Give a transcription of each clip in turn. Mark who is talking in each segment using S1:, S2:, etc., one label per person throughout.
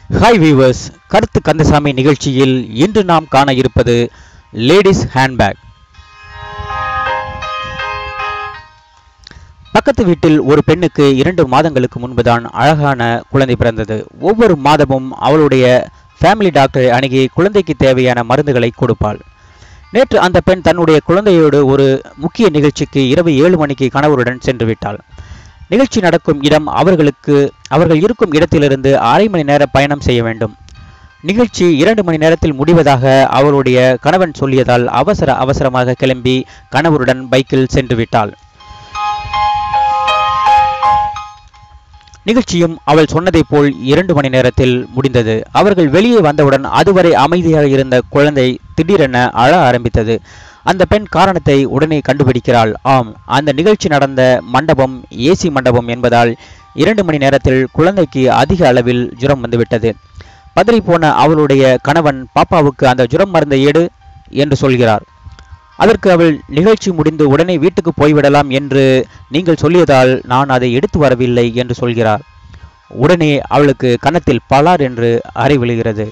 S1: hi viewers கருத்து கந்தசாமி நிகழ்ச்சியில் இன்று நாம் காண இருப்பது லேடிஸ் ஹேண்ட்பேக் பக்கத்து வீட்டில் ஒரு பெண்ணுக்கு இரண்டு மாதங்களுக்கு முன்புதான் அழகான குழந்தை பிறந்தது ஒவ்வொரு மாதமும் அவளுடைய ஃபேமிலி டாக்டரை அணுகி குழந்தைக்கு தேவையான மருந்துகளை கொடுப்பாள் நேற்று அந்த பெண் தன்னுடைய குழந்தையோடு ஒரு முக்கிய நிகழ்ச்சிக்கு இரவு ஏழு மணிக்கு கணவருடன் சென்று விட்டாள் நிகழ்ச்சி நடக்கும் இடம் அவர்களுக்கு அவர்கள் இருக்கும் இடத்திலிருந்து அரை மணி நேர பயணம் செய்ய வேண்டும் நிகழ்ச்சி இரண்டு மணி நேரத்தில் முடிவதாக அவருடைய கணவன் சொல்லியதால் அவசர அவசரமாக கிளம்பி கணவருடன் பைக்கில் சென்று விட்டாள் நிகழ்ச்சியும் அவள் சொன்னதைப் போல் இரண்டு மணி நேரத்தில் முடிந்தது அவர்கள் வெளியே வந்தவுடன் அதுவரை அமைதியாக இருந்த குழந்தை திடீரென அழ ஆரம்பித்தது அந்த பெண் காரணத்தை உடனே கண்டுபிடிக்கிறாள் ஆம் அந்த நிகழ்ச்சி நடந்த மண்டபம் ஏசி மண்டபம் என்பதால் இரண்டு மணி நேரத்தில் குழந்தைக்கு அதிக அளவில் ஜுரம் வந்துவிட்டது பதறிப்போன அவளுடைய கணவன் பாப்பாவுக்கு அந்த ஜுரம் மருந்தை எடு என்று சொல்கிறார் அதற்கு அவள் நிகழ்ச்சி முடிந்து உடனே வீட்டுக்கு போய்விடலாம் என்று நீங்கள் சொல்லியதால் நான் அதை எடுத்து வரவில்லை என்று சொல்கிறார் உடனே அவளுக்கு கன்னத்தில் பலார் என்று அறை விழுகிறது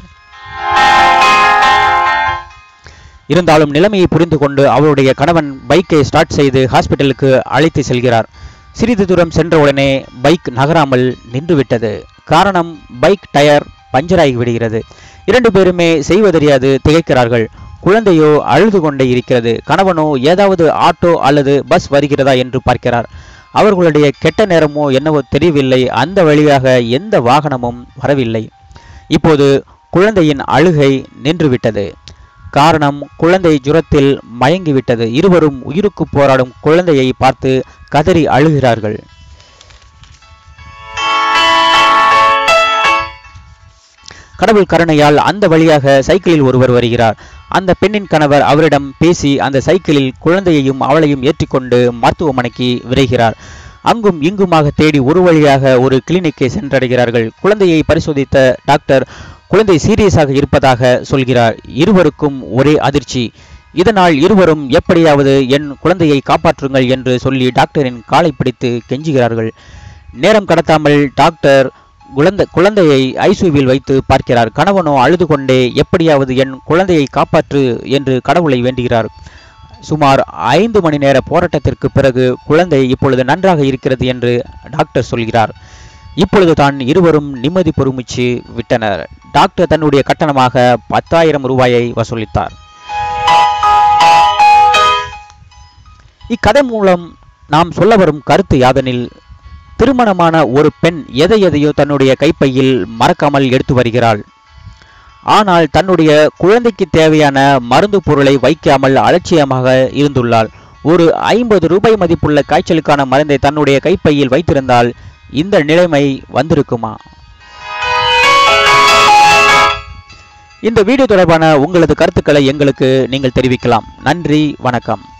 S1: இருந்தாலும் நிலைமையை புரிந்து கொண்டு அவளுடைய கணவன் பைக்கை ஸ்டார்ட் செய்து ஹாஸ்பிட்டலுக்கு அழைத்து செல்கிறார் சிறிது தூரம் சென்றவுடனே பைக் நகராமல் நின்றுவிட்டது காரணம் பைக் டயர் பஞ்சராகி விடுகிறது இரண்டு பேருமே செய்வதறியாது திகைக்கிறார்கள் குழந்தையோ அழுது கொண்டே இருக்கிறது கணவனோ ஏதாவது ஆட்டோ அல்லது பஸ் வருகிறதா என்று பார்க்கிறார் அவர்களுடைய கெட்ட நேரமோ என்னவோ தெரியவில்லை அந்த வழியாக எந்த வாகனமும் வரவில்லை இப்போது குழந்தையின் அழுகை நின்றுவிட்டது காரணம் குழந்தை ஜுரத்தில் மயங்கிவிட்டது இருவரும் உயிருக்கு போராடும் குழந்தையை பார்த்து கதறி அழுகிறார்கள் கடவுள் கருணையால் அந்த வழியாக சைக்கிளில் ஒருவர் வருகிறார் அந்த பெண்ணின் கணவர் அவரிடம் பேசி அந்த சைக்கிளில் குழந்தையையும் அவளையும் ஏற்றிக்கொண்டு மருத்துவமனைக்கு விரைகிறார் அங்கும் இங்குமாக தேடி ஒரு வழியாக ஒரு கிளினிக்கை சென்றடைகிறார்கள் குழந்தையை பரிசோதித்த டாக்டர் குழந்தை சீரியஸாக இருப்பதாக சொல்கிறார் இருவருக்கும் ஒரே அதிர்ச்சி இதனால் இருவரும் எப்படியாவது என் குழந்தையை காப்பாற்றுங்கள் என்று சொல்லி டாக்டரின் காலை பிடித்து கெஞ்சுகிறார்கள் நேரம் கடத்தாமல் டாக்டர் குழந்தை குழந்தையை ஐசியூவில் வைத்து பார்க்கிறார் கணவனோ அழுது கொண்டே எப்படியாவது என் குழந்தையை காப்பாற்று என்று கடவுளை வேண்டுகிறார் சுமார் ஐந்து மணி நேர போராட்டத்திற்கு பிறகு குழந்தை இப்பொழுது நன்றாக இருக்கிறது என்று டாக்டர் சொல்கிறார் இப்பொழுது தான் இருவரும் நிம்மதி பெருமிச்சு விட்டனர் டாக்டர் தன்னுடைய கட்டணமாக பத்தாயிரம் ரூபாயை வசூலித்தார் இக்கதை மூலம் நாம் சொல்ல வரும் கருத்து யாதெனில் திருமணமான ஒரு பெண் எதை எதையோ தன்னுடைய கைப்பையில் மறக்காமல் எடுத்து வருகிறாள் ஆனால் தன்னுடைய குழந்தைக்கு தேவையான மருந்து பொருளை வைக்காமல் அலட்சியமாக இருந்துள்ளாள் ஒரு ஐம்பது ரூபாய் மதிப்புள்ள காய்ச்சலுக்கான மருந்தை தன்னுடைய கைப்பையில் வைத்திருந்தால் இந்த நிலைமை வந்திருக்குமா இந்த வீடியோ தொடர்பான உங்களது கருத்துக்களை எங்களுக்கு நீங்கள் தெரிவிக்கலாம் நன்றி வணக்கம்